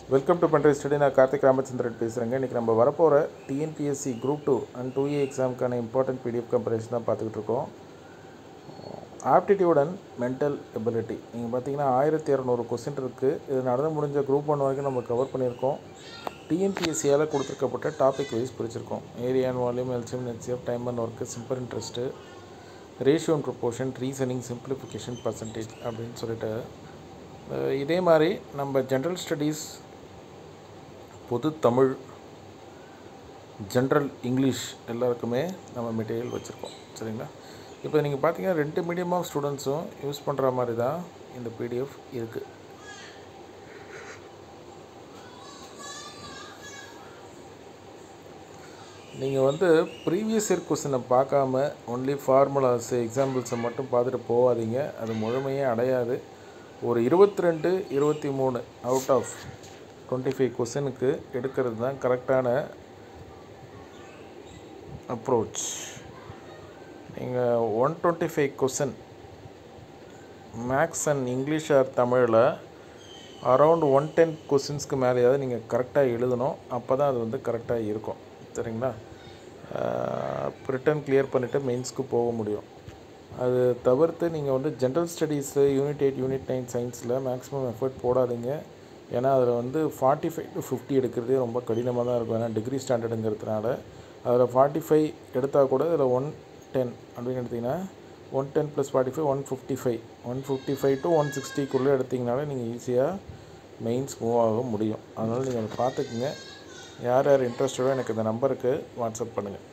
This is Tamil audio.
வெல்கம் டு பண்டைய ஸ்டடி நான் கார்த்திக் ராமச்சந்திரன் பேசுகிறேங்க இன்றைக்கி நம்ம வரப்போகிற TNPSC group two and two A எக்ஸாமுக்கான இம்பார்ட்டன்ட் பிடிஎஃப் கம்பரேஷன் தான் பார்த்துக்கிட்டு இருக்கோம் ஆப்டிடியூட் அண்ட் மென்டல் எபிலிட்டி நீங்கள் பார்த்தீங்கன்னா ஆயிரத்தி இரநூறு கொஸ்டின் இருக்குது இது நடந்து முடிஞ்ச குரூப் ஒன் வரைக்கும் நம்ம கவர் பண்ணியிருக்கோம் டிஎன்பிஎஸ்சியால் கொடுத்துருக்கப்பட்ட டாபிக் வைஸ் பிரிச்சிருக்கோம் ஏரியா அண்ட் வால்யூம் எல்சிஎம் நெட்சிஎஃப் time and work simple interest ratio and proportion reasoning simplification percentage அப்படின்னு சொல்லிட்டு அஹ், இதே மாதிரி நம்ம ஜென்ரல் ஸ்டடீஸ் பொது தமிழ் ஜென்ரல் இங்கிலீஷ் எல்லாருக்குமே நம்ம மெட்டீரியல் வச்சுருக்கோம் சரிங்களா இப்போ நீங்கள் பார்த்தீங்கன்னா ரெண்டு மீடியம் ஆஃப் ஸ்டூடெண்ட்ஸும் யூஸ் பண்ணுற மாதிரி தான் இந்த பிடிஎஃப் இருக்குது நீங்கள் வந்து ப்ரீவியஸ் இயர் கொஸ்டினை பார்க்காம ஒன்லி ஃபார்முலாஸ் எக்ஸாம்பிள்ஸை மட்டும் பார்த்துட்டு போகாதீங்க அது முழுமையே அடையாது ஒரு இருபத்தி ரெண்டு இருபத்தி மூணு அவுட் ஆஃப் டுவெண்ட்டி ஃபைவ் கொஸ்டினுக்கு எடுக்கிறது தான் கரெக்டான அப்ரோச் நீங்கள் one twenty five question maths and English or தமிழில் அரவுண்ட் ஒன் டென் கொஸ்டின்ஸ்க்கு மேலேயாவது நீங்கள் கரெக்டாக எழுதணும் அப்போ தான் அது வந்து கரெக்டாக இருக்கும் சரிங்களா ரிட்டன் கிளியர் பண்ணிவிட்டு மெயின்ஸ்க்கு போக முடியும் அது தவிர்த்து நீங்கள் வந்து general studies unit eight unit nine சயின்ஸில் மேக்ஸிமம் எஃபர்ட் போடாதீங்க ஏன்னா அதில் வந்து ஃபார்ட்டி ஃபைவ் டு ஃபிஃப்டி எடுக்கிறதே ரொம்ப கடினமாக தான் இருக்கும் ஏன்னா டிகிரி ஸ்டாண்டர்டுங்கிறதுனால அதில் ஃபார்ட்டி ஃபைவ் எடுத்தால் கூட இதில் ஒன் டென் அப்படின்னு எடுத்திங்கன்னா one ten plus forty five one fifty five one fifty five to one சிக்ஸ்டிக்குள்ளே எடுத்திங்கனாலே நீங்கள் ஈஸியாக மெயின்ஸ் மூவ் ஆக முடியும் அதனால் நீங்கள் அதை பார்த்துக்குங்க யார் யார் இன்ட்ரெஸ்டடோ எனக்கு இந்த நம்பருக்கு வாட்ஸ்அப் பண்ணுங்கள்